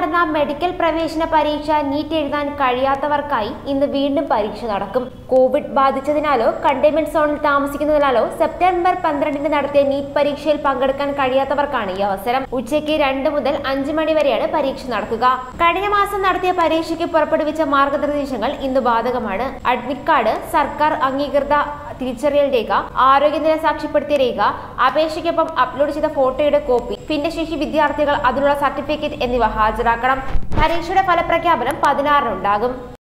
നടന്ന മെഡിക്കൽ പ്രവേശന പരീക്ഷ നീറ്റ് എഴുതാൻ കഴിയാത്തവർക്കായി ഇന്ന് വീണ്ടും പരീക്ഷ നടക്കും കോവിഡ് ബാധിച്ചതിനാലോ കണ്ടെയ്ൻമെന്റ് സോണിൽ താമസിക്കുന്നതിനാലോ സെപ്റ്റംബർ പന്ത്രണ്ടിന് നടത്തിയ നീറ്റ് പരീക്ഷയിൽ പങ്കെടുക്കാൻ കഴിയാത്തവർക്കാണ് ഈ അവസരം ഉച്ചയ്ക്ക് രണ്ട് മുതൽ അഞ്ച് മണി വരെയാണ് പരീക്ഷ നടക്കുക കഴിഞ്ഞ മാസം നടത്തിയ പരീക്ഷയ്ക്ക് പുറപ്പെടുവിച്ച മാർഗനിർദ്ദേശങ്ങൾ ഇന്ന് ബാധകമാണ് അഡ്മിറ്റ് കാർഡ് സർക്കാർ അംഗീകൃത തിരിച്ചറിയൽ രേഖ ആരോഗ്യനില സാക്ഷ്യപ്പെടുത്തിയ രേഖ അപേക്ഷയ്ക്കൊപ്പം അപ്ലോഡ് ചെയ്ത ഫോട്ടോയുടെ കോപ്പി ഭിന്നശേഷി വിദ്യാർത്ഥികൾ അതിനുള്ള സർട്ടിഫിക്കറ്റ് എന്നിവ ഹാജരാക്കണം പരീക്ഷയുടെ ഫലപ്രഖ്യാപനം പതിനാറിനുണ്ടാകും